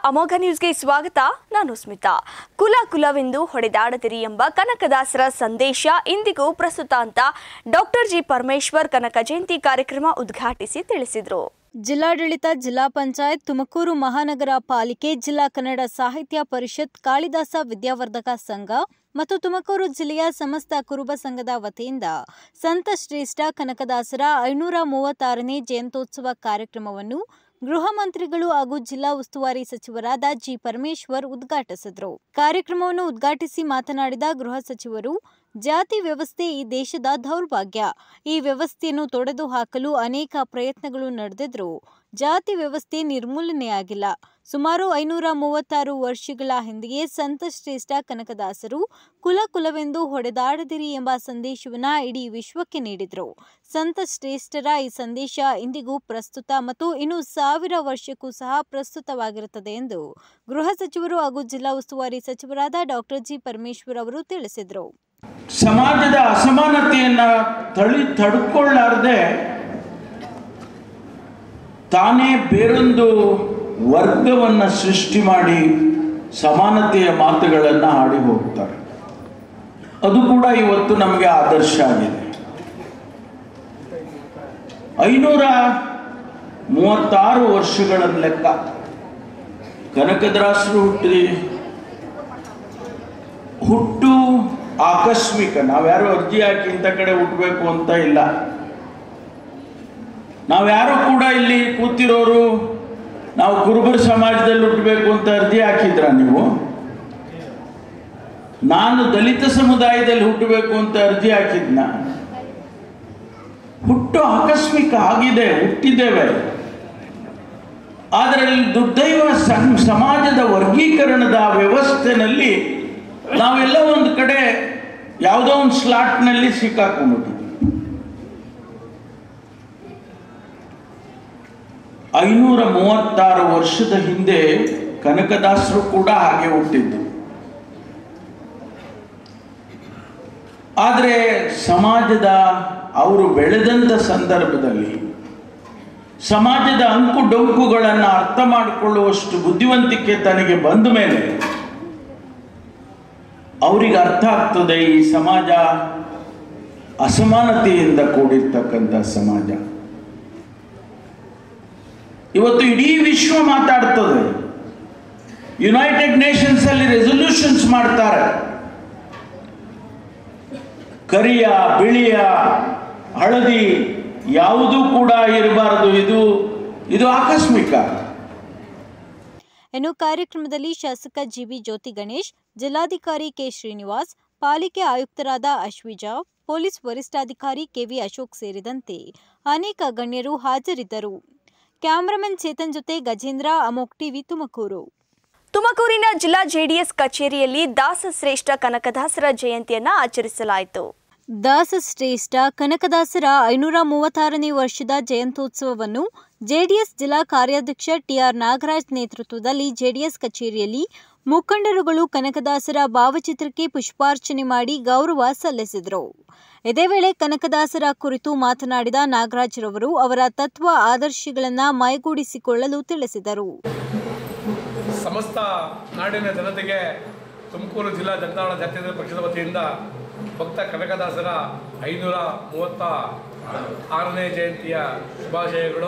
ಅಮೋಘ ನ್ಯೂಸ್ಗೆ ಸ್ವಾಗತ ನಾನು ಸ್ಮಿತಾ ಕುಲ ಕುಲವೆಂದು ಹೊಡೆದಾಡದಿರಿ ಎಂಬ ಕನಕದಾಸರ ಸಂದೇಶ ಇಂದಿಗೂ ಪ್ರಸ್ತುತ ಅಂತ ಡಾಕ್ಟರ್ ಜಿ ಪರಮೇಶ್ವರ್ ಕನಕ ಜಯಂತಿ ಕಾರ್ಯಕ್ರಮ ಉದ್ಘಾಟಿಸಿ ತಿಳಿಸಿದರು ಜಿಲ್ಲಾಡಳಿತ ಜಿಲ್ಲಾ ಪಂಚಾಯತ್ ತುಮಕೂರು ಮಹಾನಗರ ಪಾಲಿಕೆ ಜಿಲ್ಲಾ ಕನ್ನಡ ಸಾಹಿತ್ಯ ಪರಿಷತ್ ಕಾಳಿದಾಸ ವಿದ್ಯಾವರ್ಧಕ ಸಂಘ ಮತ್ತು ತುಮಕೂರು ಜಿಲ್ಲೆಯ ಸಮಸ್ತ ಕುರುಬ ಸಂಘದ ವತಿಯಿಂದ ಸಂತ ಶ್ರೇಷ್ಠ ಕನಕದಾಸರ ಐನೂರ ಮೂವತ್ತಾರನೇ ಜಯಂತ್ಯೋತ್ಸವ ಕಾರ್ಯಕ್ರಮವನ್ನು ಗೃಹ ಮಂತ್ರಿಗಳು ಹಾಗೂ ಜಿಲ್ಲಾ ಉಸ್ತುವಾರಿ ಸಚಿವರಾದ ಜಿ ಪರಮೇಶ್ವರ್ ಉದ್ಘಾಟಿಸಿದರು ಕಾರ್ಯಕ್ರಮವನ್ನು ಉದ್ಘಾಟಿಸಿ ಮಾತನಾಡಿದ ಗೃಹ ಸಚಿವರು ಜಾತಿ ವ್ಯವಸ್ಥೆ ಈ ದೇಶದ ದೌರ್ಭಾಗ್ಯ ಈ ವ್ಯವಸ್ಥೆಯನ್ನು ತೊಡೆದು ಹಾಕಲು ಅನೇಕ ಪ್ರಯತ್ನಗಳು ನಡೆದಿದ್ರೂ ಜಾತಿ ವ್ಯವಸ್ಥೆ ನಿರ್ಮೂಲನೆಯಾಗಿಲ್ಲ ಸುಮಾರು ಐನೂರ ಮೂವತ್ತಾರು ವರ್ಷಗಳ ಹಿಂದೆಯೇ ಸಂತ ಶ್ರೇಷ್ಠ ಕನಕದಾಸರು ಕುಲ ಕುಲವೆಂದು ಹೊಡೆದಾಡದಿರಿ ಎಂಬ ಸಂದೇಶವನ್ನ ಇಡೀ ವಿಶ್ವಕ್ಕೆ ನೀಡಿದರು ಸಂತ ಶ್ರೇಷ್ಠರ ಈ ಸಂದೇಶ ಇಂದಿಗೂ ಪ್ರಸ್ತುತ ಮತ್ತು ಇನ್ನು ಸಾವಿರ ವರ್ಷಕ್ಕೂ ಸಹ ಪ್ರಸ್ತುತವಾಗಿರುತ್ತದೆ ಎಂದು ಗೃಹ ಸಚಿವರು ಹಾಗೂ ಜಿಲ್ಲಾ ಉಸ್ತುವಾರಿ ಸಚಿವರಾದ ಡಾಕ್ಟರ್ ಜಿ ಪರಮೇಶ್ವರ್ ಅವರು ತಿಳಿಸಿದರು ಸಮಾಜದ ಅಸಮಾನತೆಯನ್ನ ತಳಿ ತಡ್ಕೊಳ್ಳಾರ್ದೆ ತಾನೇ ಬೇರೊಂದು ವರ್ಗವನ್ನ ಸೃಷ್ಟಿ ಮಾಡಿ ಸಮಾನತೆಯ ಮಾತುಗಳನ್ನು ಆಡಿ ಹೋಗ್ತಾರೆ ಅದು ಕೂಡ ಇವತ್ತು ನಮಗೆ ಆದರ್ಶ ಆಗಿದೆ ಐನೂರ ಮೂವತ್ತಾರು ವರ್ಷಗಳ ಲೆಕ್ಕ ಕನಕದಾಸರು ಹುಟ್ಟಿ ಹುಟ್ಟು ಆಕಸ್ಮಿಕ ನಾವ್ಯಾರು ಅರ್ಜಿ ಹಾಕಿ ಇಂಥ ಕಡೆ ಹುಟ್ಟಬೇಕು ಅಂತ ಇಲ್ಲ ನಾವ್ಯಾರು ಕೂಡ ಇಲ್ಲಿ ಕೂತಿರೋರು ನಾವು ಕುರುಬರ ಸಮಾಜದಲ್ಲಿ ಹುಟ್ಟಬೇಕು ಅಂತ ಅರ್ಜಿ ಹಾಕಿದ್ರ ನೀವು ನಾನು ದಲಿತ ಸಮುದಾಯದಲ್ಲಿ ಹುಟ್ಟಬೇಕು ಅಂತ ಅರ್ಜಿ ಹಾಕಿದ್ನ ಹುಟ್ಟು ಆಕಸ್ಮಿಕ ಆಗಿದೆ ಹುಟ್ಟಿದ್ದೇವೆ ಆದರೆ ಇಲ್ಲಿ ದುರ್ದೈವ ಸಂ- ಸಮಾಜದ ವರ್ಗೀಕರಣದ ವ್ಯವಸ್ಥೆನಲ್ಲಿ ನಾವೆಲ್ಲ ಒಂದು ಕಡೆ ಯಾವುದೋ ಒಂದು ಸ್ಲಾಟ್ನಲ್ಲಿ ಸಿಕ್ಕಾಕೊಂಡ್ಬಿಟ್ಟಿದ್ವಿ ಐನೂರ ಮೂವತ್ತಾರು ವರ್ಷದ ಹಿಂದೆ ಕನಕದಾಸರು ಕೂಡ ಹಾಗೆ ಹುಟ್ಟಿದ್ದು ಆದರೆ ಸಮಾಜದ ಅವರು ಬೆಳೆದಂಥ ಸಂದರ್ಭದಲ್ಲಿ ಸಮಾಜದ ಅಂಕು ಡೊಂಕುಗಳನ್ನು ಅರ್ಥ ಮಾಡಿಕೊಳ್ಳುವಷ್ಟು ಬುದ್ಧಿವಂತಿಕೆ ತನಗೆ ಬಂದ ಮೇಲೆ ಅವರಿಗೆ ಅರ್ಥ ಆಗ್ತದೆ ಈ ಸಮಾಜ ಅಸಮಾನತೆಯಿಂದ ಕೂಡಿರ್ತಕ್ಕಂಥ ಸಮಾಜ ಇವತ್ತು ಇಡೀ ವಿಶ್ವ ಮಾತಾಡ್ತದೆ ಯುನೈಟೆಡ್ ನೇಷನ್ಸ್ ಅಲ್ಲಿ ರೆಸೊಲ್ಯೂಷನ್ಸ್ ಮಾಡ್ತಾರೆ ಕರಿಯ ಬಿಳಿಯ ಹಳದಿ ಯಾವುದೂ ಕೂಡ ಇರಬಾರದು ಇದು ಇದು ಆಕಸ್ಮಿಕ ಇನ್ನು ಕಾರ್ಯಕ್ರಮದಲ್ಲಿ ಶಾಸಕ ಜಿಬಿ ಜ್ಯೋತಿ ಗಣೇಶ್ ಜಿಲ್ಲಾಧಿಕಾರಿ ಕೆ ಶ್ರೀನಿವಾಸ್ ಪಾಲಿಕೆ ಆಯುಕ್ತರಾದ ಅಶ್ವಿಜಾ ಪೊಲೀಸ್ ವರಿಷ್ಠಾಧಿಕಾರಿ ಕೆವಿ ಅಶೋಕ್ ಸೇರಿದಂತೆ ಅನೇಕ ಗಣ್ಯರು ಹಾಜರಿದ್ದರು ಕ್ಯಾಮರಾಮನ್ ಚೇತನ್ ಜೊತೆ ಗಜೇಂದ್ರ ಅಮೋಕ್ ಟಿವಿ ತುಮಕೂರು ತುಮಕೂರಿನ ಜಿಲ್ಲಾ ಜೆಡಿಎಸ್ ಕಚೇರಿಯಲ್ಲಿ ದಾಸಶ್ರೇಷ್ಠ ಕನಕದಾಸರ ಜಯಂತಿಯನ್ನ ಆಚರಿಸಲಾಯಿತು ದಾಸ ಶ್ರೇಷ್ಠ ಕನಕದಾಸರ ಐನೂರ ಮೂವತ್ತಾರನೇ ವರ್ಷದ ಜಯಂತ್ಯೋತ್ಸವವನ್ನು ಜೆಡಿಎಸ್ ಜಿಲ್ಲಾ ಕಾರ್ಯಾಧ್ಯಕ್ಷ ಟಿಆರ್ ನಾಗರಾಜ್ ನೇತೃತ್ವದಲ್ಲಿ ಜೆಡಿಎಸ್ ಕಚೇರಿಯಲ್ಲಿ ಮುಖಂಡರುಗಳು ಕನಕದಾಸರ ಭಾವಚಿತ್ರಕ್ಕೆ ಪುಷ್ಪಾರ್ಚನೆ ಮಾಡಿ ಗೌರವ ಸಲ್ಲಿಸಿದರು ಇದೇ ವೇಳೆ ಕನಕದಾಸರ ಕುರಿತು ಮಾತನಾಡಿದ ನಾಗರಾಜ್ರವರು ಅವರ ತತ್ವ ಆದರ್ಶಗಳನ್ನು ಮೈಗೂಡಿಸಿಕೊಳ್ಳಲು ತಿಳಿಸಿದರು ಸಮಸ್ತ ನಾಡಿನ ಜನತೆಗೆ ತುಮಕೂರು ಜಿಲ್ಲಾ ಜನತಾದಳ ಜಾತ್ಯತೀತ ಪಕ್ಷದ ವತಿಯಿಂದ ಭಕ್ತ ಕನಕದಾಸರ ಐನೂರ ಮೂವತ್ತ ಆರನೇ ಜಯಂತಿಯ ಶುಭಾಶಯಗಳು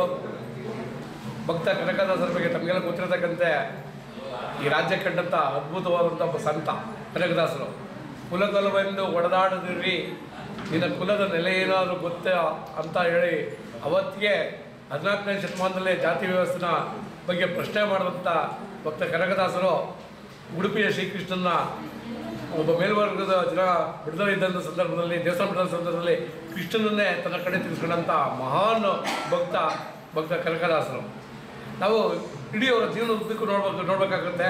ಭಕ್ತ ಕನಕದಾಸರ ಬಗ್ಗೆ ತಮಗೆಲ್ಲ ಗೊತ್ತಿರತಕ್ಕಂತೆ ಈ ರಾಜ್ಯ ಕಂಡಂಥ ಅದ್ಭುತವಾದಂಥ ಒಬ್ಬ ಸಂತ ಕನಕದಾಸರು ಕುಲಕಲವೆಂದು ಒಡೆದಾಡದಿರ್ರಿ ನಿನ್ನ ಕುಲದ ನೆಲೆ ಏನಾದರೂ ಗೊತ್ತಾ ಅಂತ ಹೇಳಿ ಅವತ್ತಿಗೆ ಹದಿನಾಲ್ಕನೇ ಶತಮಾನದಲ್ಲೇ ಜಾತಿ ವ್ಯವಸ್ಥೆನ ಬಗ್ಗೆ ಪ್ರಶ್ನೆ ಮಾಡಿದಂಥ ಭಕ್ತ ಕನಕದಾಸರು ಉಡುಪಿಯ ಶ್ರೀಕೃಷ್ಣನ ಒಬ್ಬ ಮೇಲ್ವರ್ಗದ ಜನ ಬಿಡುದಲೆ ಇದ್ದಂಥ ಸಂದರ್ಭದಲ್ಲಿ ದೇವಸ್ಥಾನ ಬಿಡುವ ಸಂದರ್ಭದಲ್ಲಿ ಕೃಷ್ಣನನ್ನೇ ತನ್ನ ಕಡೆ ತಿರ್ಸ್ಕೊಂಡಂಥ ಮಹಾನ್ ಭಕ್ತ ಭಕ್ತ ಕನಕದಾಸರು ನಾವು ಇಡೀ ಅವರ ಜೀವನ ಉದ್ದಕ್ಕೂ ನೋಡ್ಬೇಕು ನೋಡಬೇಕಾಗುತ್ತೆ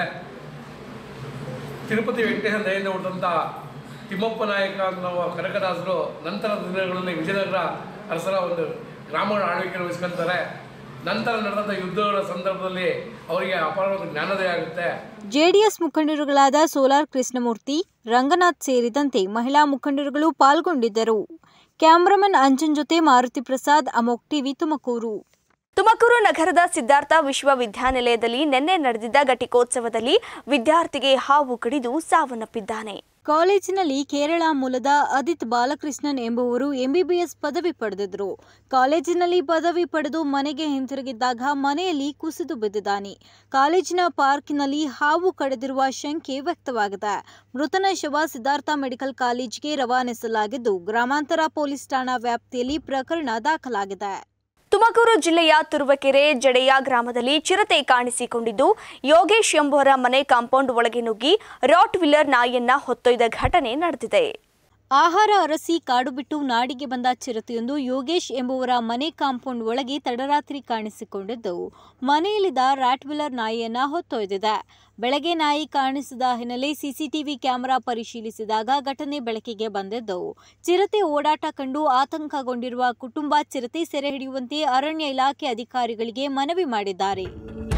ತಿರುಪತಿ ವೆಂಕಟೇಶ ದಯಿಂದ ಹುಟ್ಟಿದಂಥ ತಿಮ್ಮಪ್ಪ ನಾಯಕ ಅನ್ನೋ ಕನಕದಾಸರು ನಂತರದ ದಿನಗಳಲ್ಲಿ ವಿಜಯನಗರ ಅರಸರ ಒಂದು ಗ್ರಾಮಗಳ ಆಳ್ವಿಕೆ ವಹಿಸ್ಕೊಂತಾರೆ ನಂತರ ನಡೆದಂಥ ಯುದ್ಧಗಳ ಸಂದರ್ಭದಲ್ಲಿ ಅವರಿಗೆ ಅಪಾರವಾದ ಜ್ಞಾನೋದಯ ಆಗುತ್ತೆ ಜೆಡಿಎಸ್ ಮುಖಂಡರುಗಳಾದ ಸೋಲಾರ್ ಕೃಷ್ಣಮೂರ್ತಿ ರಂಗನಾಥ್ ಸೇರಿದಂತೆ ಮಹಿಳಾ ಮುಖಂಡರುಗಳು ಪಾಲ್ಗೊಂಡಿದ್ದರು ಕ್ಯಾಮರಾಮನ್ ಅಂಜನ್ ಜೊತೆ ಮಾರುತಿ ಪ್ರಸಾದ್ ಅಮೋಕ್ ಟಿವಿ ತುಮಕೂರು ತುಮಕೂರು ನಗರದ ಸಿದ್ಧಾರ್ಥ ವಿಶ್ವವಿದ್ಯಾನಿಲಯದಲ್ಲಿ ನಿನ್ನೆ ನಡೆದಿದ್ದ ಘಟಿಕೋತ್ಸವದಲ್ಲಿ ವಿದ್ಯಾರ್ಥಿಗೆ ಹಾವು ಕಡಿದು ಸಾವನ್ನಪ್ಪಿದ್ದಾನೆ ಕಾಲೇಜಿನಲ್ಲಿ ಕೇರಳ ಮೂಲದ ಅದಿತ್ ಬಾಲಕೃಷ್ಣನ್ ಎಂಬುವರು ಎಂಬಿಬಿಎಸ್ ಪದವಿ ಪಡೆದಿದ್ರು ಕಾಲೇಜಿನಲ್ಲಿ ಪದವಿ ಪಡೆದು ಮನೆಗೆ ಹಿಂತಿರುಗಿದ್ದಾಗ ಮನೆಯಲ್ಲಿ ಕುಸಿದು ಬಿದ್ದಿದ್ದಾನೆ ಕಾಲೇಜಿನ ಪಾರ್ಕ್ನಲ್ಲಿ ಹಾವು ಕಡಿದಿರುವ ಶಂಕೆ ವ್ಯಕ್ತವಾಗಿದೆ ಮೃತನ ಶವ ಸಿದ್ಧಾರ್ಥ ಮೆಡಿಕಲ್ ಕಾಲೇಜಿಗೆ ರವಾನಿಸಲಾಗಿದ್ದು ಗ್ರಾಮಾಂತರ ಪೊಲೀಸ್ ಠಾಣಾ ವ್ಯಾಪ್ತಿಯಲ್ಲಿ ಪ್ರಕರಣ ದಾಖಲಾಗಿದೆ ತುಮಕೂರು ಜಿಲ್ಲೆಯ ತುರುವಕೆರೆ ಜಡೆಯ ಗ್ರಾಮದಲ್ಲಿ ಚಿರತೆ ಕಾಣಿಸಿಕೊಂಡಿದ್ದು ಯೋಗೇಶ್ ಎಂಬುವರ ಮನೆ ಕಾಂಪೌಂಡ್ ಒಳಗೆ ನುಗ್ಗಿ ರಾಟ್ ವಿಲ್ಲರ್ ನಾಯಿಯನ್ನ ಹೊತ್ತೊಯ್ದ ಘಟನೆ ನಡೆದಿದೆ ಆಹಾರ ಅರಸಿ ಕಾಡು ಬಿಟ್ಟು ನಾಡಿಗೆ ಬಂದ ಚಿರತೆಯೊಂದು ಯೋಗೇಶ್ ಎಂಬುವರ ಮನೆ ಕಾಂಪೌಂಡ್ ಒಳಗೆ ತಡರಾತ್ರಿ ಕಾಣಿಸಿಕೊಂಡಿದ್ದು ಮನೆಯಲ್ಲಿದ್ದ ರ್ಯಾಟ್ವಿಲ್ಲರ್ ನಾಯಿಯನ್ನ ಹೊತ್ತೊಯ್ದಿದೆ ಬೆಳಗ್ಗೆ ನಾಯಿ ಕಾಣಿಸಿದ ಹಿನ್ನೆಲೆ ಸಿಸಿಟಿವಿ ಕ್ಯಾಮೆರಾ ಪರಿಶೀಲಿಸಿದಾಗ ಘಟನೆ ಬೆಳಕಿಗೆ ಬಂದಿದ್ದು ಚಿರತೆ ಓಡಾಟ ಕಂಡು ಆತಂಕಗೊಂಡಿರುವ ಕುಟುಂಬ ಚಿರತೆ ಸೆರೆ ಹಿಡಿಯುವಂತೆ ಅರಣ್ಯ ಇಲಾಖೆ ಅಧಿಕಾರಿಗಳಿಗೆ ಮನವಿ ಮಾಡಿದ್ದಾರೆ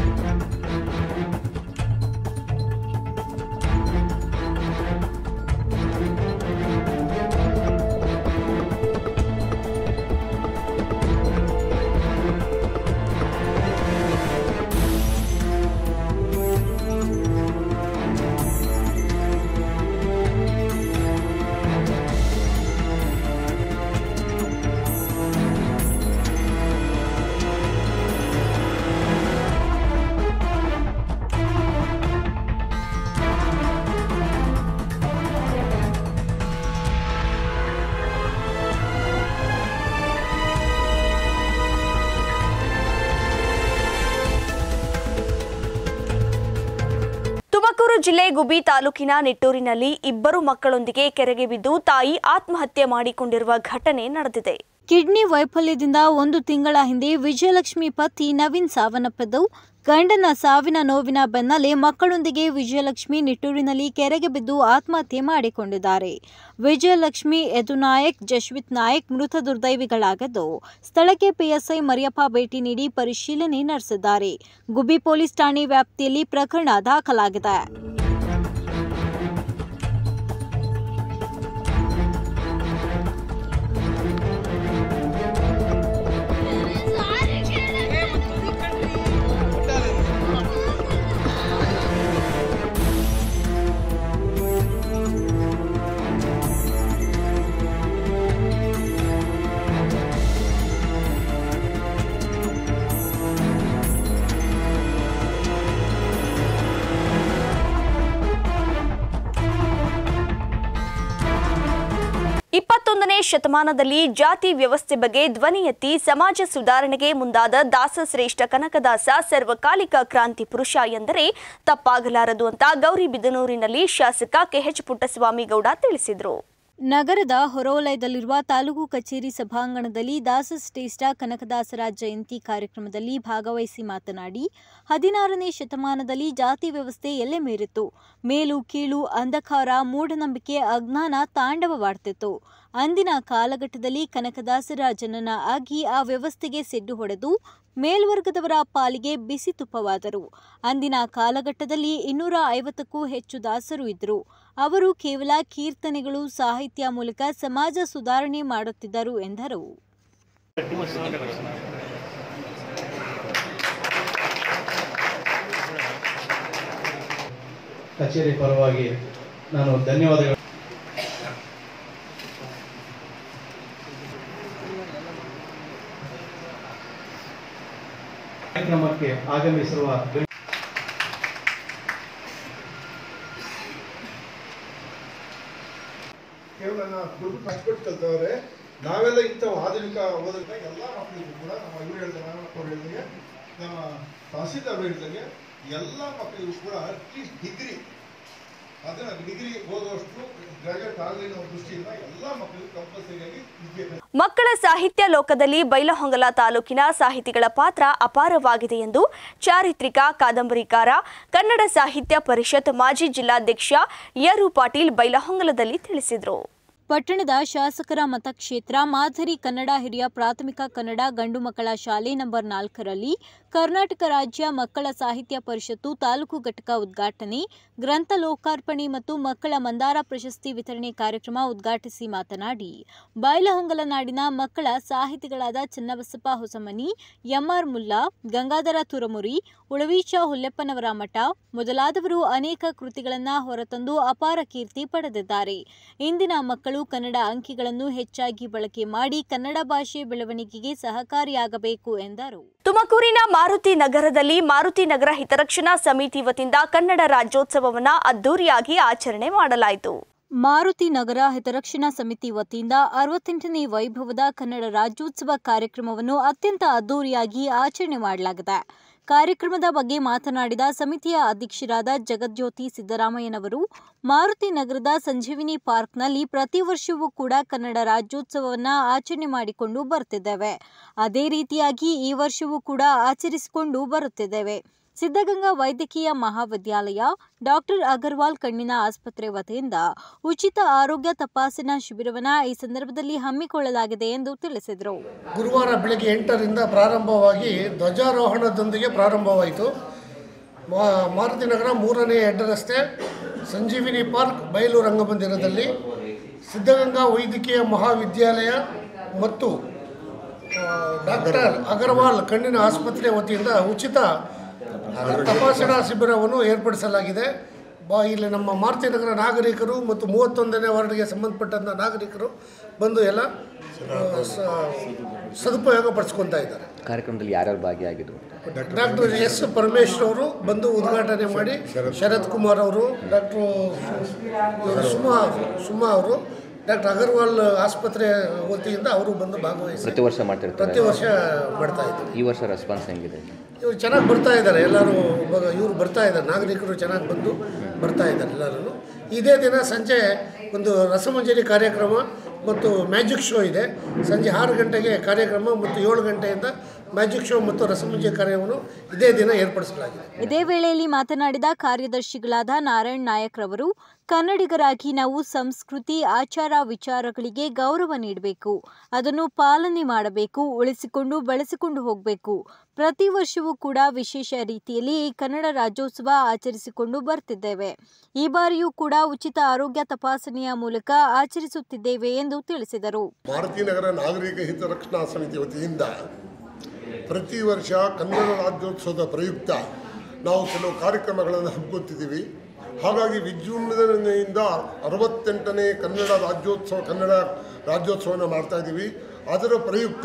ತುಮಕೂರು ಜಿಲ್ಲೆ ಗುಬಿ ತಾಲೂಕಿನ ನಿಟ್ಟೂರಿನಲ್ಲಿ ಇಬ್ಬರು ಮಕ್ಕಳೊಂದಿಗೆ ಕೆರೆಗೆ ಬಿದ್ದು ತಾಯಿ ಆತ್ಮಹತ್ಯೆ ಮಾಡಿಕೊಂಡಿರುವ ಘಟನೆ ನಡೆದಿದೆ ಕಿಡ್ನಿ ವೈಫಲ್ಯದಿಂದ ಒಂದು ತಿಂಗಳ ಹಿಂದೆ ವಿಜಯಲಕ್ಷ್ಮಿ ಪತಿ ನವೀನ್ ಸಾವನ್ನಪ್ಪಿದ್ದು ಗಂಡನ ಸಾವಿನ ನೋವಿನ ಬೆನ್ನಲ್ಲೇ ಮಕ್ಕಳೊಂದಿಗೆ ವಿಜಯಲಕ್ಷ್ಮಿ ನಿಟ್ಟೂರಿನಲ್ಲಿ ಕೆರೆಗೆ ಬಿದ್ದು ಆತ್ಮಹತ್ಯೆ ಮಾಡಿಕೊಂಡಿದ್ದಾರೆ ವಿಜಯಲಕ್ಷ್ಮಿ ಯದುನಾಯಕ್ ಜಶ್ವಿತ್ ನಾಯಕ್ ಮೃತ ದುರ್ದೈವಿಗಳಾಗಿದ್ದು ಸ್ಥಳಕ್ಕೆ ಪಿಎಸ್ಐ ಮರಿಯಪ್ಪ ಭೇಟಿ ನೀಡಿ ಪರಿಶೀಲನೆ ನಡೆಸಿದ್ದಾರೆ ಗುಬ್ಬಿ ಪೊಲೀಸ್ ಠಾಣೆ ವ್ಯಾಪ್ತಿಯಲ್ಲಿ ಪ್ರಕರಣ ದಾಖಲಾಗಿದೆ ಇಪ್ಪತ್ತೊಂದನೇ ಶತಮಾನದಲ್ಲಿ ಜಾತಿ ವ್ಯವಸ್ಥೆ ಬಗ್ಗೆ ಧ್ವನಿ ಎತ್ತಿ ಸಮಾಜ ಸುಧಾರಣೆಗೆ ಮುಂದಾದ ದಾಸಶ್ರೇಷ್ಠ ಕನಕದಾಸ ಸರ್ವಕಾಲಿಕ ಕ್ರಾಂತಿ ಪುರುಷ ಎಂದರೆ ತಪ್ಪಾಗಲಾರದು ಅಂತ ಗೌರಿಬಿದನೂರಿನಲ್ಲಿ ಶಾಸಕ ಕೆಎಚ್ ಪುಟ್ಟಸ್ವಾಮಿ ಗೌಡ ತಿಳಿಸಿದರು ನಗರದ ಹೊರವಲಯದಲ್ಲಿರುವ ತಾಲೂಕು ಕಚೇರಿ ಸಭಾಂಗಣದಲ್ಲಿ ದಾಸಶ್ರೇಷ್ಠ ಕನಕದಾಸರ ಜಯಂತಿ ಕಾರ್ಯಕ್ರಮದಲ್ಲಿ ಭಾಗವಹಿಸಿ ಮಾತನಾಡಿ ಹದಿನಾರನೇ ಶತಮಾನದಲ್ಲಿ ಜಾತಿ ವ್ಯವಸ್ಥೆ ಎಲ್ಲೆ ಮೀರಿತ್ತು ಮೇಲು ಕೀಳು ಅಂಧಕಾರ ಮೂಢನಂಬಿಕೆ ಅಜ್ಞಾನ ತಾಂಡವವಾಡ್ತಿತ್ತು ಅಂದಿನ ಕಾಲಘಟ್ಟದಲ್ಲಿ ಕನಕದಾಸರ ಜನನ ಆಗಿ ಆ ವ್ಯವಸ್ಥೆಗೆ ಸೆಡ್ಡು ಹೊಡೆದು ಮೇಲ್ವರ್ಗದವರ ಪಾಲಿಗೆ ಬಿಸಿ ತುಪ್ಪವಾದರು ಅಂದಿನ ಕಾಲಘಟ್ಟದಲ್ಲಿ ಇನ್ನೂರ ಐವತ್ತಕ್ಕೂ ಹೆಚ್ಚು ದಾಸರು ಇದ್ದರು ಅವರು ಕೇವಲ ಕೀರ್ತನೆಗಳು ಸಾಹಿತ್ಯ ಮೂಲಕ ಸಮಾಜ ಸುಧಾರಣೆ ಮಾಡುತ್ತಿದ್ದರು ಎಂದರು ಕಚೇರಿ ಪರವಾಗಿ ನಾನು ಧನ್ಯವಾದಗಳು ಕಾರ್ಯಕ್ರಮಕ್ಕೆ ಆಗಮಿಸಿರುವ ಗಣ್ಯ ಕೇವಲ ನಾವು ದುಡ್ಡು ಕಷ್ಟಪಟ್ಟು ಕಲ್ತವ್ರೆ ನಾವೆಲ್ಲ ಇಂಥವು ಆಧುನಿಕ ಓದಿದ ಎಲ್ಲ ಮಕ್ಕಳಿಗೂ ಕೂಡ ನಮ್ಮ ಇವ್ರು ಹೇಳ್ದಂಗೆ ನಾರಾಯಣಪ್ಪ ಅವ್ರು ಹೇಳ್ದಂಗೆ ನಮ್ಮ ತಹಸೀಲ್ದಾರ್ ಹೇಳ್ದಂಗೆ ಎಲ್ಲ ಮಕ್ಕಳಿಗೂ ಕೂಡ ಅಟ್ಲೀಸ್ಟ್ ಡಿಗ್ರಿ ಅದನ್ನ ಡಿಗ್ರಿ ಓದುವಷ್ಟು ಗ್ರಾಜುಯೇಟ್ ಆಗಲಿ ಅನ್ನೋ ದೃಷ್ಟಿಯಿಂದ ಎಲ್ಲ ಮಕ್ಕಳಿಗೂ ಕಂಪಲ್ಸರಿಯಾಗಿ ವಿದ್ಯೆ ಮಕ್ಕಳ ಸಾಹಿತ್ಯ ಲೋಕದಲ್ಲಿ ಬೈಲಹೊಂಗಲ ತಾಲೂಕಿನ ಸಾಹಿತಿಗಳ ಪಾತ್ರ ಅಪಾರವಾಗಿದೆ ಎಂದು ಚಾರಿತ್ರಿಕ ಕಾದಂಬರಿಕಾರ ಕನ್ನಡ ಸಾಹಿತ್ಯ ಪರಿಷತ್ ಮಾಜಿ ಜಿಲ್ಲಾಧ್ಯಕ್ಷ ಯರು ಪಾಟೀಲ್ ಬೈಲಹೊಂಗಲದಲ್ಲಿ ತಿಳಿಸಿದರು ಪಟ್ಟಣದ ಶಾಸಕರ ಮತಕ್ಷೇತ್ರ ಮಾದರಿ ಕನ್ನಡ ಹಿರಿಯ ಪ್ರಾಥಮಿಕ ಕನ್ನಡ ಗಂಡು ಮಕ್ಕಳ ಶಾಲೆ ನಂಬರ್ ನಾಲ್ಕರಲ್ಲಿ ಕರ್ನಾಟಕ ರಾಜ್ಯ ಮಕ್ಕಳ ಸಾಹಿತ್ಯ ಪರಿಷತ್ತು ತಾಲೂಕು ಘಟಕ ಉದ್ಘಾಟನೆ ಗ್ರಂಥ ಲೋಕಾರ್ಪಣೆ ಮತ್ತು ಮಕ್ಕಳ ಮಂದಾರ ಪ್ರಶಸ್ತಿ ವಿತರಣೆ ಕಾರ್ಯಕ್ರಮ ಉದ್ಘಾಟಿಸಿ ಮಾತನಾಡಿ ಬೈಲಹೊಂಗಲನಾಡಿನ ಮಕ್ಕಳ ಸಾಹಿತಿಗಳಾದ ಚನ್ನಬಸಪ್ಪ ಹೊಸಮನಿ ಎಂಆರ್ ಮುಲ್ಲಾ ಗಂಗಾಧರ ತುರಮುರಿ ಉಳವೀಚ ಹುಲ್ಲೆಪ್ಪನವರ ಮಠ ಮೊದಲಾದವರು ಅನೇಕ ಕೃತಿಗಳನ್ನು ಹೊರತಂದು ಅಪಾರ ಕೀರ್ತಿ ಪಡೆದಿದ್ದಾರೆ ಇಂದಿನ ಮಕ್ಕಳು ಕನ್ನಡ ಅಂಕಿಗಳನ್ನು ಹೆಚ್ಚಾಗಿ ಬಳಕೆ ಮಾಡಿ ಕನ್ನಡ ಭಾಷೆ ಬೆಳವಣಿಗೆಗೆ ಸಹಕಾರಿಯಾಗಬೇಕು ಎಂದರು ತುಮಕೂರಿನ ಮಾರುತಿ ನಗರದಲ್ಲಿ ಮಾರುತಿ ನಗರ ಹಿತರಕ್ಷಣಾ ಸಮಿತಿ ವತಿಯಿಂದ ಕನ್ನಡ ರಾಜ್ಯೋತ್ಸವವನ್ನು ಅದ್ದೂರಿಯಾಗಿ ಆಚರಣೆ ಮಾಡಲಾಯಿತು ಮಾರುತಿ ನಗರ ಹಿತರಕ್ಷಣಾ ಸಮಿತಿ ವತಿಯಿಂದ ಅರವತ್ತೆಂಟನೇ ವೈಭವದ ಕನ್ನಡ ರಾಜ್ಯೋತ್ಸವ ಕಾರ್ಯಕ್ರಮವನ್ನು ಅತ್ಯಂತ ಅದ್ದೂರಿಯಾಗಿ ಆಚರಣೆ ಮಾಡಲಾಗಿದೆ ಕಾರ್ಯಕ್ರಮದ ಬಗ್ಗೆ ಮಾತನಾಡಿದ ಸಮಿತಿಯ ಅಧ್ಯಕ್ಷರಾದ ಜಗಜ್ಯೋತಿ ಸಿದ್ದರಾಮಯ್ಯನವರು ಮಾರುತಿ ನಗರದ ಸಂಜೀವಿನಿ ಪಾರ್ಕ್ನಲ್ಲಿ ಪ್ರತಿ ವರ್ಷವೂ ಕೂಡ ಕನ್ನಡ ರಾಜ್ಯೋತ್ಸವವನ್ನು ಆಚರಣೆ ಮಾಡಿಕೊಂಡು ಬರುತ್ತಿದ್ದೇವೆ ಅದೇ ರೀತಿಯಾಗಿ ಈ ವರ್ಷವೂ ಕೂಡ ಆಚರಿಸಿಕೊಂಡು ಬರುತ್ತಿದ್ದೇವೆ ಸಿದ್ಧಗಂಗಾ ವೈದ್ಯಕೀಯ ಮಹಾವಿದ್ಯಾಲಯ ಡಾಕ್ಟರ್ ಅಗರ್ವಾಲ್ ಕಣ್ಣಿನ ಆಸ್ಪತ್ರೆ ವತಿಯಿಂದ ಉಚಿತ ಆರೋಗ್ಯ ತಪಾಸಣಾ ಶಿಬಿರವನ್ನು ಈ ಸಂದರ್ಭದಲ್ಲಿ ಹಮ್ಮಿಕೊಳ್ಳಲಾಗಿದೆ ಎಂದು ತಿಳಿಸಿದರು ಗುರುವಾರ ಬೆಳಗ್ಗೆ ಎಂಟರಿಂದ ಪ್ರಾರಂಭವಾಗಿ ಧ್ವಜಾರೋಹಣದೊಂದಿಗೆ ಪ್ರಾರಂಭವಾಯಿತು ಮಾ- ಮಾರುತಿ ನಗರ ಮೂರನೇ ಹೆಡ್ ರಸ್ತೆ ಸಂಜೀವಿನಿ ಪಾರ್ಕ್ ಬಯಲು ರಂಗಮಂದಿರದಲ್ಲಿ ಸಿದ್ಧಗಂಗಾ ವೈದ್ಯಕೀಯ ಮಹಾವಿದ್ಯಾಲಯ ಮತ್ತು ಆ, ಡಾಕ್ಟರ್ ಅಗರ್ವಾಲ್ ಕಣ್ಣಿನ ಆಸ್ಪತ್ರೆ ವತಿಯಿಂದ ಉಚಿತ ತಪಾಸಣಾ ಶಿಬಿರವನ್ನು ಏರ್ಪಡಿಸಲಾಗಿದೆ ಬಾ ಇಲ್ಲಿ ನಮ್ಮ ಮಾರುತಿ ನಗರ ನಾಗರಿಕರು ಮತ್ತು ಮೂವತ್ತೊಂದನೇ ವಾರ್ಡ್ಗೆ ಸಂಬಂಧಪಟ್ಟಂಥ ನಾಗರಿಕರು ಬಂದು ಎಲ್ಲ ಆ, ಸ- ಸದುಪಯೋಗ ಪಡಿಸ್ಕೊತಾ ಇದ್ದಾರೆ ಕಾರ್ಯಕ್ರಮದಲ್ಲಿ ಯಾರ್ಯಾರು ಭಾಗಿಯಾಗಿದ್ರು ಡಾಕ್ಟರ್ ಎಸ್ ಪರಮೇಶ್ವರ್ ಅವರು ಬಂದು ಉದ್ಘಾಟನೆ ಮಾಡಿ ಶರತ್ ಕುಮಾರ್ ಅವರು ಡಾಕ್ಟ್ರು ಸುಮಾ ಸುಮಾ ಅವರು ಡಾಕ್ಟರ್ ಅಗರ್ವಾಲ್ ಆಸ್ಪತ್ರೆ ವತಿಯಿಂದ ಅವರು ಬಂದು ಭಾಗವಹಿಸಿ ಪ್ರತಿ ವರ್ಷ ಮಾಡ್ತಿರ್ತಾರೆ ಪ್ರತಿ ವರ್ಷ ಮಾಡ್ತಾ ಇದ್ದಾರೆ ಈ ವರ್ಷ ರೆಸ್ಪಾನ್ಸ್ ಹೆಂಗಿದೆ ಇವ್ರು ಚೆನ್ನಾಗಿ ಬರ್ತಾ ಇದ್ದಾರೆ ಎಲ್ಲರೂ ಇವರು ಬರ್ತಾ ಇದ್ದಾರೆ ನಾಗರಿಕರು ಚೆನ್ನಾಗಿ ಬಂದು ಬರ್ತಾ ಇದ್ದಾರೆ ಎಲ್ಲರೂ ಇದೇ ದಿನ ಸಂಜೆ ಒಂದು ರಸಮಂಜರಿ ಕಾರ್ಯಕ್ರಮ ಮತ್ತು ಮ್ಯಾಜಿಕ್ ಶೋ ಇದೆ ಸಂಜೆ ಆರು ಗಂಟೆಗೆ ಕಾರ್ಯಕ್ರಮ ಮತ್ತು ಏಳು ಗಂಟೆಯಿಂದ ಮ್ಯಾಜಿಕ್ ಶೋ ಮತ್ತು ರಸಮಂಜರಿ ಕಾರ್ಯವನ್ನು ಇದೇ ದಿನ ಏರ್ಪಡಿಸಲಾಗಿದೆ ಇದೇ ವೇಳೆಯಲ್ಲಿ ಮಾತನಾಡಿದ ಕಾರ್ಯದರ್ಶಿಗಳಾದ ನಾರಾಯಣ್ ನಾಯಕ್ ರವರು ಕನ್ನಡಿಗರಾಗಿ ನಾವು ಸಂಸ್ಕೃತಿ ಆಚಾರ ವಿಚಾರಗಳಿಗೆ ಗೌರವ ನೀಡಬೇಕು ಅದನ್ನು ಪಾಲನೆ ಮಾಡಬೇಕು ಉಳಿಸಿಕೊಂಡು ಬೆಳೆಸಿಕೊಂಡು ಹೋಗಬೇಕು ಪ್ರತಿ ವರ್ಷವೂ ಕೂಡ ವಿಶೇಷ ರೀತಿಯಲ್ಲಿ ಈ ಕನ್ನಡ ರಾಜ್ಯೋತ್ಸವ ಆಚರಿಸಿಕೊಂಡು ಬರ್ತಿದ್ದೇವೆ ಈ ಬಾರಿಯೂ ಕೂಡ ಉಚಿತ ಆರೋಗ್ಯ ತಪಾಸಣೆಯ ಮೂಲಕ ಆಚರಿಸುತ್ತಿದ್ದೇವೆ ಎಂದು ತಿಳಿಸಿದರು ಮಾರುತಿ ನಗರ ನಾಗರಿಕ ಹಿತರಕ್ಷಣಾ ಸಮಿತಿ ವತಿಯಿಂದ ಪ್ರತಿ ವರ್ಷ ಕನ್ನಡ ರಾಜ್ಯೋತ್ಸವದ ಪ್ರಯುಕ್ತ ನಾವು ಕೆಲವು ಕಾರ್ಯಕ್ರಮಗಳನ್ನು ಹಮ್ಮಿಕೊಳ್ತಿದ್ದೀವಿ ಹಾಗಾಗಿ ವಿಜೃಂಭಣೆಯಿಂದ ಅರವತ್ತೆಂಟನೇ ಕನ್ನಡ ರಾಜ್ಯೋತ್ಸವ ಕನ್ನಡ ರಾಜ್ಯೋತ್ಸವವನ್ನು ಮಾಡ್ತಾ ಇದ್ದೀವಿ ಅದರ ಪ್ರಯುಕ್ತ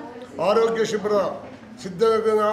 ಆರೋಗ್ಯ ಶಿಬಿರ ಸಿದ್ಧಗಂಗಾ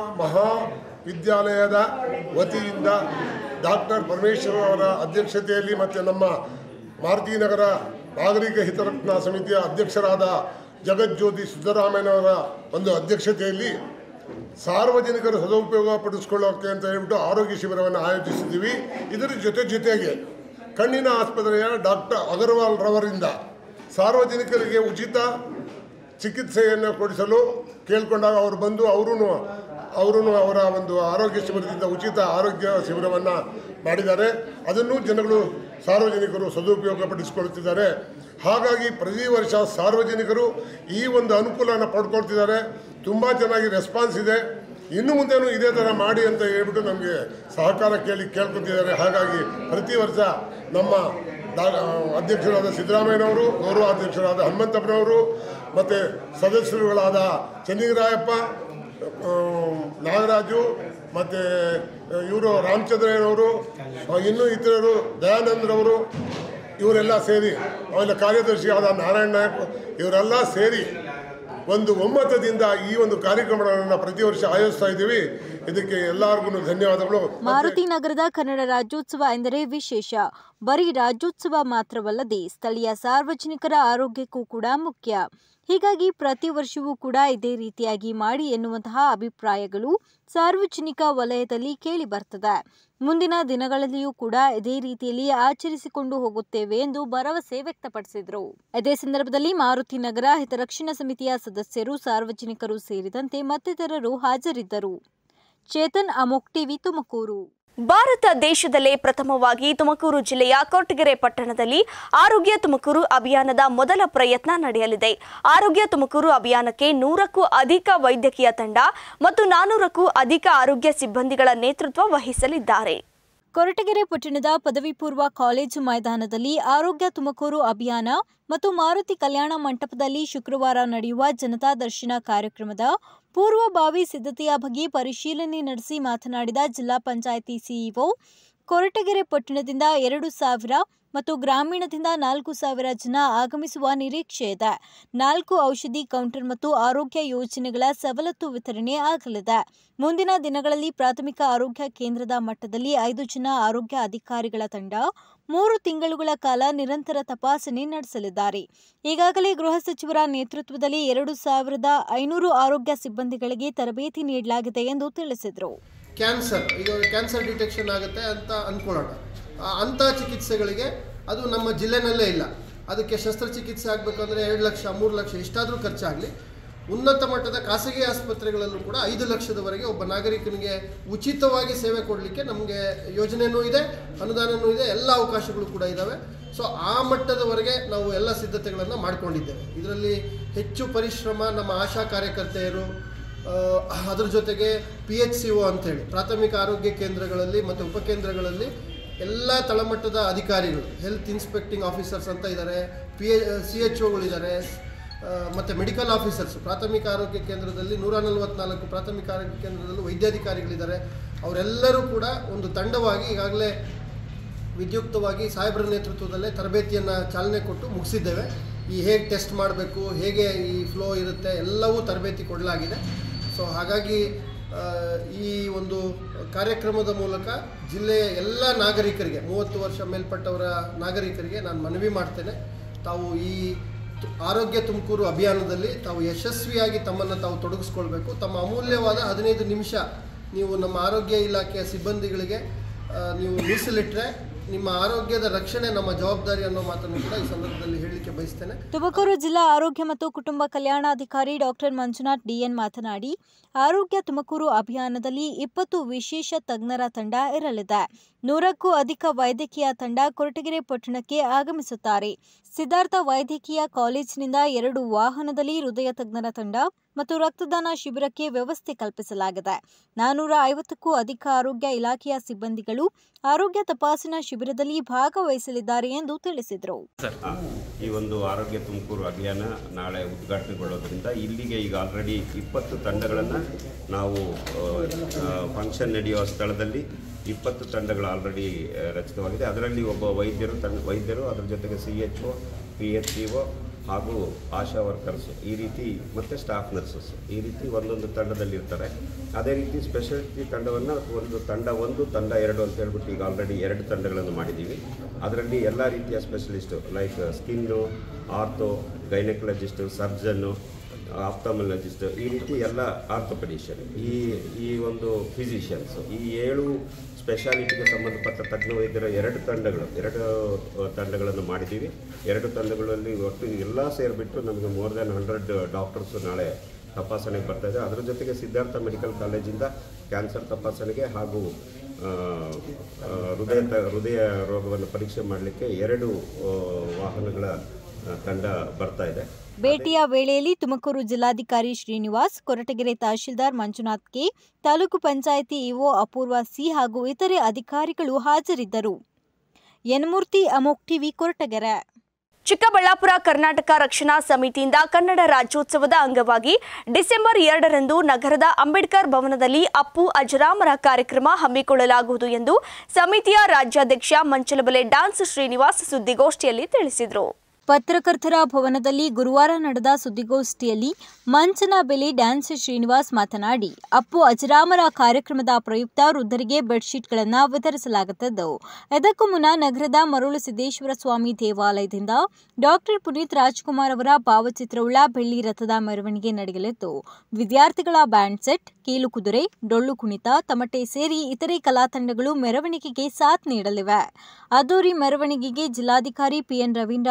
ಮಹಾವಿದ್ಯಾಲಯದ ವತಿಯಿಂದ ಡಾಕ್ಟರ್ ಪರಮೇಶ್ವರ ಅವರ ಅಧ್ಯಕ್ಷತೆಯಲ್ಲಿ ಮತ್ತು ನಮ್ಮ ಮಾರುತಿ ನಗರ ನಾಗರಿಕ ಹಿತರಕ್ಷಣಾ ಸಮಿತಿಯ ಅಧ್ಯಕ್ಷರಾದ ಜಗಜ್ಯೋತಿ ಸಿದ್ದರಾಮಯ್ಯನವರ ಒಂದು ಅಧ್ಯಕ್ಷತೆಯಲ್ಲಿ ಸಾರ್ವಜನಿಕರು ಸದುಪಯೋಗ ಪಡಿಸ್ಕೊಳ್ಳೋಕೆ ಅಂತ ಹೇಳ್ಬಿಟ್ಟು ಆರೋಗ್ಯ ಶಿಬಿರವನ್ನು ಆಯೋಜಿಸಿದ್ದೀವಿ ಇದರ ಜೊತೆ ಜೊತೆಗೆ ಕಣ್ಣಿನ ಆಸ್ಪತ್ರೆಯ ಡಾಕ್ಟರ್ ಅಗರ್ವಾಲ್ ರವರಿಂದ ಸಾರ್ವಜನಿಕರಿಗೆ ಉಚಿತ ಚಿಕಿತ್ಸೆಯನ್ನು ಕೊಡಿಸಲು ಕೇಳ್ಕೊಂಡಾಗ ಅವರು ಬಂದು ಅವರೂ ಅವರು ಅವರ ಒಂದು ಆರೋಗ್ಯ ಶಿಬಿರದಿಂದ ಉಚಿತ ಆರೋಗ್ಯ ಶಿಬಿರವನ್ನು ಮಾಡಿದ್ದಾರೆ ಅದನ್ನು ಜನಗಳು ಸಾರ್ವಜನಿಕರು ಸದುಪಯೋಗ ಪಡಿಸಿಕೊಳ್ಳುತ್ತಿದ್ದಾರೆ ಹಾಗಾಗಿ ಪ್ರತಿ ವರ್ಷ ಸಾರ್ವಜನಿಕರು ಈ ಒಂದು ಅನುಕೂಲನ ಪಡ್ಕೊಳ್ತಿದ್ದಾರೆ ತುಂಬ ಚೆನ್ನಾಗಿ ರೆಸ್ಪಾನ್ಸ್ ಇದೆ ಇನ್ನು ಮುಂದೆನೂ ಇದೇ ಥರ ಮಾಡಿ ಅಂತ ಹೇಳ್ಬಿಟ್ಟು ನಮಗೆ ಸಹಕಾರ ಕೇಳಿ ಕೇಳ್ಕೊತಿದ್ದಾರೆ ಹಾಗಾಗಿ ಪ್ರತಿ ವರ್ಷ ನಮ್ಮ ಡಾ- ಅಧ್ಯಕ್ಷರಾದ ಸಿದ್ದರಾಮಯ್ಯನವರು ಗೌರವ ಅಧ್ಯಕ್ಷರಾದ ಹನುಮಂತಪ್ಪನವರು ಮತ್ತು ಸದಸ್ಯರುಗಳಾದ ಚೆನ್ನಿಗರಾಯಪ್ಪ ಆ, ನಾಗರಾಜು ಮತ್ತು ಇವರು ರಾಮಚಂದ್ರಯ್ಯನವರು ಆ, ಇನ್ನೂ ಇತರರು ದಯಾನಂದ್ರವರು ಇವರೆಲ್ಲ ಸೇರಿ ಆಮೇಲೆ ಕಾರ್ಯದರ್ಶಿಯಾದ ನಾರಾಯಣ ನಾಯಕ್ ಇವರೆಲ್ಲ ಸೇರಿ ಒಂದು ಒಮ್ಮತದಿಂದ ಈ ಒಂದು ಕಾರ್ಯಕ್ರಮಗಳನ್ನು ಪ್ರತಿ ವರ್ಷ ಆಯೋಜಿಸ್ತಾ ಇದ್ದೀವಿ ಇದಕ್ಕೆ ಎಲ್ಲರಿಗೂ ಧನ್ಯವಾದಗಳು ಮಾರುತಿ ನಗರದ ಕನ್ನಡ ರಾಜ್ಯೋತ್ಸವ ಎಂದರೆ ವಿಶೇಷ ಬರೀ ರಾಜ್ಯೋತ್ಸವ ಮಾತ್ರವಲ್ಲದೆ ಸ್ಥಳೀಯ ಸಾರ್ವಜನಿಕರ ಆರೋಗ್ಯಕ್ಕೂ ಕೂಡ ಮುಖ್ಯ ಹೀಗಾಗಿ ಪ್ರತಿ ವರ್ಷವೂ ಕೂಡ ಇದೇ ರೀತಿಯಾಗಿ ಮಾಡಿ ಎನ್ನುವಂತಹ ಅಭಿಪ್ರಾಯಗಳು ಸಾರ್ವಜನಿಕ ವಲಯದಲ್ಲಿ ಕೇಳಿ ಬರ್ತದೆ ಮುಂದಿನ ದಿನಗಳಲ್ಲಿಯೂ ಕೂಡ ಇದೇ ರೀತಿಯಲ್ಲಿ ಆಚರಿಸಿಕೊಂಡು ಹೋಗುತ್ತೇವೆ ಎಂದು ಭರವಸೆ ವ್ಯಕ್ತಪಡಿಸಿದರು ಇದೇ ಸಂದರ್ಭದಲ್ಲಿ ಮಾರುತಿ ನಗರ ಹಿತರಕ್ಷಣಾ ಸಮಿತಿಯ ಸದಸ್ಯರು ಸಾರ್ವಜನಿಕರು ಸೇರಿದಂತೆ ಮತ್ತಿತರರು ಹಾಜರಿದ್ದರು ಚೇತನ್ ಅಮೋಕ್ ಟಿವಿ ತುಮಕೂರು ಭಾರತ ದೇಶದಲ್ಲೇ ಪ್ರಥಮವಾಗಿ ತುಮಕೂರು ಜಿಲ್ಲೆಯ ಕೊರಟಗೆರೆ ಪಟ್ಟಣದಲ್ಲಿ ಆರೋಗ್ಯ ತುಮಕೂರು ಅಭಿಯಾನದ ಮೊದಲ ಪ್ರಯತ್ನ ನಡೆಯಲಿದೆ ಆರೋಗ್ಯ ತುಮಕೂರು ಅಭಿಯಾನಕ್ಕೆ ನೂರಕ್ಕೂ ಅಧಿಕ ವೈದ್ಯಕೀಯ ತಂಡ ಮತ್ತು ನಾನೂರಕ್ಕೂ ಅಧಿಕ ಆರೋಗ್ಯ ಸಿಬ್ಬಂದಿಗಳ ನೇತೃತ್ವ ವಹಿಸಲಿದ್ದಾರೆ ಕೊರಟಗೆರೆ ಪಟ್ಟಣದ ಪದವಿ ಪೂರ್ವ ಕಾಲೇಜು ಮೈದಾನದಲ್ಲಿ ಆರೋಗ್ಯ ತುಮಕೂರು ಅಭಿಯಾನ ಮತ್ತು ಮಾರುತಿ ಕಲ್ಯಾಣ ಮಂಟಪದಲ್ಲಿ ಶುಕ್ರವಾರ ನಡೆಯುವ ಜನತಾ ದರ್ಶನ ಕಾರ್ಯಕ್ರಮದ ಪೂರ್ವಭಾವಿ ಸಿದ್ಧತೆಯ ಬಗ್ಗೆ ಪರಿಶೀಲನೆ ನಡೆಸಿ ಮಾತನಾಡಿದ ಜಿಲ್ಲಾ ಪಂಚಾಯಿತಿ ಸಿಇಒ ಕೊರಟಗೆರೆ ಪಟ್ಟಣದಿಂದ ಎರಡು ಸಾವಿರ ಮತ್ತು ಗ್ರಾಮೀಣದಿಂದ ನಾಲ್ಕು ಸಾವಿರ ಜನ ಆಗಮಿಸುವ ನಿರೀಕ್ಷೆ ಇದೆ ನಾಲ್ಕು ಔಷಧಿ ಕೌಂಟರ್ ಮತ್ತು ಆರೋಗ್ಯ ಯೋಜನೆಗಳ ಸವಲತ್ತು ವಿತರಣೆ ಆಗಲಿದೆ ಮುಂದಿನ ದಿನಗಳಲ್ಲಿ ಪ್ರಾಥಮಿಕ ಆರೋಗ್ಯ ಕೇಂದ್ರದ ಮಟ್ಟದಲ್ಲಿ ಐದು ಜನ ಆರೋಗ್ಯ ಅಧಿಕಾರಿಗಳ ತಂಡ ಮೂರು ತಿಂಗಳುಗಳ ಕಾಲ ನಿರಂತರ ತಪಾಸಣೆ ನಡೆಸಲಿದ್ದಾರೆ ಈಗಾಗಲೇ ಗೃಹ ಸಚಿವರ ನೇತೃತ್ವದಲ್ಲಿ ಎರಡು ಸಾವಿರದ ಐನೂರು ಆರೋಗ್ಯ ಸಿಬ್ಬಂದಿಗಳಿಗೆ ತರಬೇತಿ ನೀಡಲಾಗಿದೆ ಎಂದು ತಿಳಿಸಿದರು ಕ್ಯಾನ್ಸರ್ ಈಗ ಕ್ಯಾನ್ಸರ್ ಡಿಟೆಕ್ಷನ್ ಆಗುತ್ತೆ ಅಂತ ಅಂದ್ಕೊಳ್ಳೋಣ ಆ, ಅಂಥ ಚಿಕಿತ್ಸೆಗಳಿಗೆ ಅದು ನಮ್ಮ ಜಿಲ್ಲೆನಲ್ಲೇ ಇಲ್ಲ ಅದಕ್ಕೆ ಶಸ್ತ್ರಚಿಕಿತ್ಸೆ ಆಗಬೇಕಂದ್ರೆ ಎರಡು ಲಕ್ಷ ಮೂರು ಲಕ್ಷ ಎಷ್ಟಾದರೂ ಖರ್ಚಾಗಲಿ ಉನ್ನತ ಮಟ್ಟದ ಖಾಸಗಿ ಆಸ್ಪತ್ರೆಗಳಲ್ಲೂ ಕೂಡ ಐದು ಲಕ್ಷದವರೆಗೆ ಒಬ್ಬ ನಾಗರಿಕನಿಗೆ ಉಚಿತವಾಗಿ ಸೇವೆ ಕೊಡಲಿಕ್ಕೆ ನಮಗೆ ಯೋಜನೆಯೂ ಇದೆ ಅನುದಾನವೂ ಇದೆ ಎಲ್ಲ ಅವಕಾಶಗಳು ಕೂಡ ಇದ್ದಾವೆ ಸೊ ಆ ಮಟ್ಟದವರೆಗೆ ನಾವು ಎಲ್ಲ ಸಿದ್ಧತೆಗಳನ್ನು ಮಾಡಿಕೊಂಡಿದ್ದೇವೆ ಇದರಲ್ಲಿ ಹೆಚ್ಚು ಪರಿಶ್ರಮ ನಮ್ಮ ಆಶಾ ಕಾರ್ಯಕರ್ತೆಯರು ಆ, ಅದ್ರ ಜೊತೆಗೆ ಪಿ ಎಚ್ ಸಿ ಒ ಅಂತೇಳಿ ಪ್ರಾಥಮಿಕ ಆರೋಗ್ಯ ಕೇಂದ್ರಗಳಲ್ಲಿ ಮತ್ತು ಉಪಕೇಂದ್ರಗಳಲ್ಲಿ ಎಲ್ಲ ತಳಮಟ್ಟದ ಅಧಿಕಾರಿಗಳು ಹೆಲ್ತ್ ಇನ್ಸ್ಪೆಕ್ಟಿಂಗ್ ಆಫೀಸರ್ಸ್ ಅಂತ ಇದ್ದಾರೆ ಪಿ ಎ ಸಿ ಎಚ್ ಒಗಳಿದ್ದಾರೆ ಮತ್ತು ಮೆಡಿಕಲ್ ಆಫೀಸರ್ಸ್ ಪ್ರಾಥಮಿಕ ಆರೋಗ್ಯ ಕೇಂದ್ರದಲ್ಲಿ ನೂರ ನಲವತ್ನಾಲ್ಕು ಪ್ರಾಥಮಿಕ ಆರೋಗ್ಯ ಕೇಂದ್ರದಲ್ಲೂ ವೈದ್ಯಾಧಿಕಾರಿಗಳಿದ್ದಾರೆ ಅವರೆಲ್ಲರೂ ಕೂಡ ಒಂದು ತಂಡವಾಗಿ ಈಗಾಗಲೇ ವಿದ್ಯುಕ್ತವಾಗಿ ಸಾಹೇಬರ ನೇತೃತ್ವದಲ್ಲೇ ತರಬೇತಿಯನ್ನು ಚಾಲನೆ ಕೊಟ್ಟು ಮುಗಿಸಿದ್ದೇವೆ ಈ ಹೇಗೆ ಟೆಸ್ಟ್ ಮಾಡಬೇಕು ಹೇಗೆ ಈ ಫ್ಲೋ ಇರುತ್ತೆ ಎಲ್ಲವೂ ತರಬೇತಿ ಕೊಡಲಾಗಿದೆ ಸೊ ಹಾಗಾಗಿ ಆ, ಈ ಒಂದು ಕಾರ್ಯಕ್ರಮದ ಮೂಲಕ ಜಿಲ್ಲೆಯ ಎಲ್ಲ ನಾಗರಿಕರಿಗೆ ಮೂವತ್ತು ವರ್ಷ ಮೇಲ್ಪಟ್ಟವರ ನಾಗರಿಕರಿಗೆ ನಾನು ಮನವಿ ಮಾಡ್ತೇನೆ ತಾವು ಈ ತು- ಆರೋಗ್ಯ ತುಮಕೂರು ಅಭಿಯಾನದಲ್ಲಿ ತಾವು ಯಶಸ್ವಿಯಾಗಿ ತಮ್ಮನ್ನು ತಾವು ತೊಡಗಿಸ್ಕೊಳ್ಬೇಕು ತಮ್ಮ ಅಮೂಲ್ಯವಾದ ಹದಿನೈದು ನಿಮಿಷ ನೀವು ನಮ್ಮ ಆರೋಗ್ಯ ಇಲಾಖೆಯ ಸಿಬ್ಬಂದಿಗಳಿಗೆ ಆ, ನೀವು ಮೀಸಲಿಟ್ಟರೆ ನಿಮ್ಮ ಆರೋಗ್ಯದ ರಕ್ಷಣೆ ನಮ್ಮ ಜವಾಬ್ದಾರಿ ಅನ್ನೋ ಮಾತನ್ನು ಕೂಡ ಈ ಸಂದರ್ಭದಲ್ಲಿ ಹೇಳಲಿಕ್ಕೆ ಬಯಸ್ತೇನೆ ತುಮಕೂರು ಜಿಲ್ಲಾ ಆರೋಗ್ಯ ಮತ್ತು ಕುಟುಂಬ ಕಲ್ಯಾಣಾಧಿಕಾರಿ ಡಾಕ್ಟರ್ ಮಂಜುನಾಥ್ ಡಿಎನ್ ಮಾತನಾಡಿ ಆರೋಗ್ಯ ತುಮಕೂರು ಅಭಿಯಾನದಲ್ಲಿ ಇಪ್ಪತ್ತು ವಿಶೇಷ ತಜ್ಞರ ತಂಡ ಇರಲಿದೆ ನೂರಕ್ಕೂ ಅಧಿಕ ವೈದ್ಯಕೀಯ ತಂಡ ಕೊರಟಗೆರೆ ಪಟ್ಟಣಕ್ಕೆ ಆಗಮಿಸುತ್ತಾರೆ ಸಿದ್ಧಾರ್ಥ ವೈದ್ಯಕೀಯ ಕಾಲೇಜಿನಿಂದ ಎರಡು ವಾಹನದಲ್ಲಿ ಹೃದಯ ತಜ್ಞರ ತಂಡ ಮತ್ತು ರಕ್ತದಾನ ಶಿಬಿರಕ್ಕೆ ವ್ಯವಸ್ಥೆ ಕಲ್ಪಿಸಲಾಗಿದೆ ನಾನೂರ ಐವತ್ತಕ್ಕೂ ಅಧಿಕ ಆರೋಗ್ಯ ಇಲಾಖೆಯ ಸಿಬ್ಬಂದಿಗಳು ಆರೋಗ್ಯ ತಪಾಸಣಾ ಶಿಬಿರದಲ್ಲಿ ಭಾಗವಹಿಸಲಿದ್ದಾರೆ ಎಂದು ತಿಳಿಸಿದರು ಆ, ಈ ಒಂದು ಆರೋಗ್ಯ ತುಮಕೂರು ಅಭಿಯಾನ ನಾಳೆ ಉದ್ಘಾಟನೆಗೊಳ್ಳೋದ್ರಿಂದ ಇಲ್ಲಿಗೆ ಈಗ ಆಲ್ರೆಡಿ ಇಪ್ಪತ್ತು ತಂಡಗಳನ್ನು ನಾವು ಫಂಕ್ಷನ್ ನಡೆಯುವ ಸ್ಥಳದಲ್ಲಿ ಇಪ್ಪತ್ತು ತಂಡಗಳು ಆಲ್ರೆಡಿ ರಚಿತವಾಗಿದೆ ಅದರಲ್ಲಿ ಒಬ್ಬ ವೈದ್ಯರು ತಂಡ ವೈದ್ಯರು ಅದರ ಜೊತೆಗೆ C H O P H C O ಹಾಗೂ ಆಶಾ ವರ್ಕರ್ಸು ಈ ರೀತಿ ಮತ್ತು ಸ್ಟಾಫ್ ನರ್ಸಸ್ ಈ ರೀತಿ ಒಂದೊಂದು ತಂಡದಲ್ಲಿರ್ತಾರೆ ಅದೇ ರೀತಿ ಸ್ಪೆಷಾಲಿಟಿ ತಂಡವನ್ನು ಒಂದು ತಂಡ ಒಂದು ತಂಡ ಎರಡು ಅಂತ ಹೇಳ್ಬಿಟ್ಟು ಈಗ ಆಲ್ರೆಡಿ ಎರಡು ತಂಡಗಳನ್ನು ಮಾಡಿದ್ದೀವಿ ಅದರಲ್ಲಿ ಎಲ್ಲ ರೀತಿಯ specialist like skin ortho gynaecologist surgeon ophthalmologist ಈ ರೀತಿ ಎಲ್ಲ ಆರ್ಥೋಪೆಡಿಷಿಯನ್ ಈ ಈ ಒಂದು ಫಿಸಿಷಿಯನ್ಸ್ ಈ ಏಳು ಸ್ಪೆಷಾಲಿಟಿಗೆ ಸಂಬಂಧಪಟ್ಟ ತಜ್ಞ ವೈದ್ಯರ ಎರಡು ತಂಡಗಳು ಎರಡು ಅಹ್, ತಂಡಗಳನ್ನು ಮಾಡಿದ್ದೀವಿ ಎರಡು ತಂಡಗಳಲ್ಲಿ ಒಟ್ಟು ಎಲ್ಲ ಸೇರಿಬಿಟ್ಟು ನಮಗೆ ಮೋರ್ ದೆನ್ ಹಂಡ್ರೆಡ್ ಡಾಕ್ಟರ್ಸ್ ನಾಳೆ ತಪಾಸಣೆಗೆ ಬರ್ತಾ ಇದೆ ಅದರ ಜೊತೆಗೆ ಸಿದ್ಧಾರ್ಥ ಮೆಡಿಕಲ್ ಕಾಲೇಜಿಂದ ಕ್ಯಾನ್ಸರ್ ತಪಾಸಣೆಗೆ ಹಾಗೂ ಆ, ಆ, ಹೃದಯ ತ- ಹೃದಯ ರೋಗವನ್ನು ಪರೀಕ್ಷೆ ಮಾಡಲಿಕ್ಕೆ ಎರಡು ಆ, ವಾಹನಗಳ ಆ, ತಂಡ ಬರ್ತಾ ಇದೆ ಭೇಟಿಯ ವೇಳೆಯಲ್ಲಿ ತುಮಕೂರು ಜಿಲ್ಲಾಧಿಕಾರಿ Srinivas Koratagere tahsildar Manjunath K taluk panchayat EO Apoorva C ಹಾಗೂ ಇತರೆ ಅಧಿಕಾರಿಗಳು ಹಾಜರಿದ್ದರು ಯನ್ಮೂರ್ತಿ ಅಮೋಕ್ ಟಿವಿ ಕೊರಟಗೆರೆ ಚಿಕ್ಕಬಳ್ಳಾಪುರ ಕರ್ನಾಟಕ ರಕ್ಷಣಾ ಸಮಿತಿಯಿಂದ ಕನ್ನಡ ರಾಜ್ಯೋತ್ಸವದ ಅಂಗವಾಗಿ ಡಿಸೆಂಬರ್ ಎರಡರಂದು ನಗರದ ಅಂಬೇಡ್ಕರ್ ಭವನದಲ್ಲಿ ಅಪ್ಪು ಅಜರಾಮರ ಕಾರ್ಯಕ್ರಮ ಹಮ್ಮಿಕೊಳ್ಳಲಾಗುವುದು ಎಂದು ಸಮಿತಿಯ ರಾಜ್ಯಾಧ್ಯಕ್ಷ ಮಂಚಲಬಲೆ ಡಾನ್ಸ್ ಶ್ರೀನಿವಾಸ್ ಸುದ್ದಿಗೋಷ್ಠಿಯಲ್ಲಿ ತಿಳಿಸಿದರು ಪತ್ರಕರ್ತರ ಭವನದಲ್ಲಿ ಗುರುವಾರ ನಡೆದ ಸುದ್ದಿಗೋಷ್ಠಿಯಲ್ಲಿ ಮಂಚನ ಬೆಲೆ ಡ್ಯಾನ್ಸ್ ಶ್ರೀನಿವಾಸ್ ಮಾತನಾಡಿ ಅಪ್ಪು ಅಜರಾಮರ ಕಾರ್ಯಕ್ರಮದ ಪ್ರಯುಕ್ತ ವೃದ್ಧರಿಗೆ ಬೆಡ್ಶೀಟ್ಗಳನ್ನು ವಿತರಿಸಲಾಗುತ್ತಿದ್ದು ಇದಕ್ಕೂ ಮುನ್ನ ನಗರದ ಮರುಳು ಸಿದ್ದೇಶ್ವರ ಸ್ವಾಮಿ ದೇವಾಲಯದಿಂದ ಡಾಕ್ಟರ್ ಪುನೀತ್ ರಾಜ್ಕುಮಾರ್ ಅವರ ಭಾವಚಿತ್ರವುಳ್ಳ ಬೆಳ್ಳಿ ರಥದ ಮೆರವಣಿಗೆ ನಡೆಯಲಿದ್ದು ವಿದ್ಯಾರ್ಥಿಗಳ ಬ್ಯಾಂಡ್ ಸೆಟ್ ಕೀಲು ಕುದುರೆ ಡೊಳ್ಳು ಕುಣಿತ ತಮಟೆ ಸೇರಿ ಇತರೆ ಕಲಾ ತಂಡಗಳು ಮೆರವಣಿಗೆಗೆ ಸಾಥ್ ನೀಡಲಿವೆ ಅದ್ದೂರಿ ಮೆರವಣಿಗೆಗೆ ಜಿಲ್ಲಾಧಿಕಾರಿ ಪಿಎನ್ ರವೀಂದ್ರ ಅವರು ಚಾಲನೆ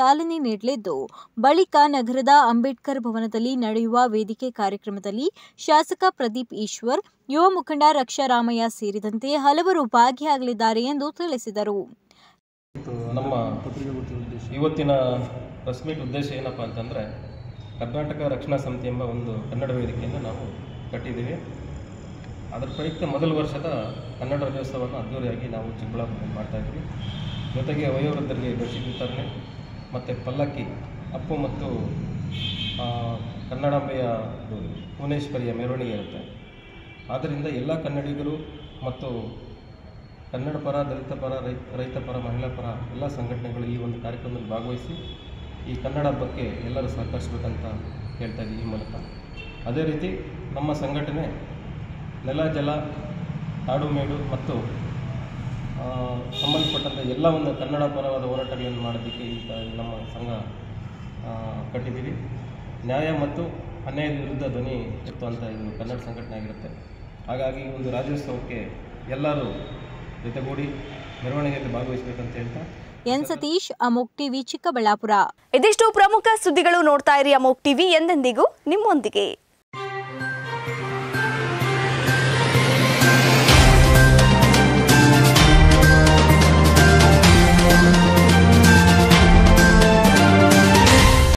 ಚಾಲನೆ ನೀಡಲಿದ್ದು ಬಳಿಕ ನಗರದ ಅಂಬೇಡ್ಕರ್ ಭವನದಲ್ಲಿ ನಡೆಯುವ ವೇದಿಕೆ ಕಾರ್ಯಕ್ರಮದಲ್ಲಿ ಶಾಸಕ ಪ್ರದೀಪ್ ಈಶ್ವರ್ ಯುವ ಮುಖಂಡ ರಕ್ಷಾರಾಮಯ್ಯ ಸೇರಿದಂತೆ ಹಲವರು ಭಾಗಿಯಾಗಲಿದ್ದಾರೆ ಎಂದು ತಿಳಿಸಿದರು ನಮ್ಮ ಇವತ್ತಿನ ಪ್ರೆಸ್ ಮೀಟ್ ಉದ್ದೇಶ ಏನಪ್ಪ ಅಂತಂದರೆ ಕರ್ನಾಟಕ ರಕ್ಷಣಾ ಸಮಿತಿ ಎಂಬ ಒಂದು ಕನ್ನಡ ವೇದಿಕೆಯನ್ನು ನಾವು ಕಟ್ಟಿದ್ದೀವಿ ಅದರ ಪ್ರಯುಕ್ತ ಮೊದಲ ವರ್ಷದ ಕನ್ನಡ ರಾಜ್ಯೋತ್ಸವವನ್ನು ಅದ್ದೂರಿಯಾಗಿ ನಾವು ಚಿಕ್ಕಬಳ್ಳಾಪುರದಲ್ಲಿ ಮಾಡ್ತಾಯಿದ್ವಿ ಜೊತೆಗೆ ವಯೋವೃದ್ಧರಿಗೆ ಬೆಡ್ಶೀಟ್ ವಿತರಣೆ ಮತ್ತು ಪಲ್ಲಕ್ಕಿ ಅಪ್ಪು ಮತ್ತು ಆ, ಕನ್ನಡಾಂಬೆಯ ಇದು ಭುವನೇಶ್ವರಿಯ ಮೆರವಣಿಗೆ ಇರುತ್ತೆ ಆದ್ದರಿಂದ ಎಲ್ಲ ಕನ್ನಡಿಗರು ಮತ್ತು ಕನ್ನಡ ಪರ ದಲಿತ ಪರ ರೈತ ರೈತ ಪರ ಮಹಿಳಾ ಪರ ಎಲ್ಲ ಸಂಘಟನೆಗಳು ಈ ಒಂದು ಕಾರ್ಯಕ್ರಮದಲ್ಲಿ ಭಾಗವಹಿಸಿ ಈ ಕನ್ನಡ ಹಬ್ಬಕ್ಕೆ ಎಲ್ಲರೂ ಸಹಕರಿಸಬೇಕಂತ ಹೇಳ್ತಾ ಇದ್ದೀವಿ ಈ ಮೂಲಕ ಅದೇ ರೀತಿ ನಮ್ಮ ಸಂಘಟನೆ ನೆಲ ಜಲ ನಾಡು ಮೇಡು ಮತ್ತು ಆ, ಸಂಬಂಧಪಟ್ಟಂಥ ಎಲ್ಲ ಒಂದು ಕನ್ನಡ ಪರವಾದ ಹೋರಾಟಗಳನ್ನು ಮಾಡೋದಕ್ಕೆ ಈ ಕ- ನಮ್ಮ ಸಂಘ ಆ, ಕಟ್ಟಿದ್ದೀವಿ ನ್ಯಾಯ ಮತ್ತು ಅನ್ಯಾಯದ ವಿರುದ್ಧ ಧ್ವನಿ ಎತ್ತುವಂಥ ಇದು ಕನ್ನಡ ಸಂಘಟನೆ ಆಗಿರುತ್ತೆ ಹಾಗಾಗಿ ಈ ಒಂದು ರಾಜ್ಯೋತ್ಸವಕ್ಕೆ ಎಲ್ಲರೂ ಜೊತೆಗೂಡಿ ಮೆರವಣಿಗೆಯಲ್ಲಿ ಭಾಗವಹಿಸಬೇಕಂತ ಹೇಳ್ತಾ ಎನ್ ಸತೀಶ್ ಅಮೋಕ್ ಟಿವಿ ಚಿಕ್ಕಬಳ್ಳಾಪುರ ಇದಿಷ್ಟು ಪ್ರಮುಖ ಸುದ್ದಿಗಳು ನೋಡ್ತಾ ಇರಿ ಅಮೋಕ್ ಟಿವಿ ಎಂದೆಂದಿಗೂ ನಿಮ್ಮೊಂದಿಗೆ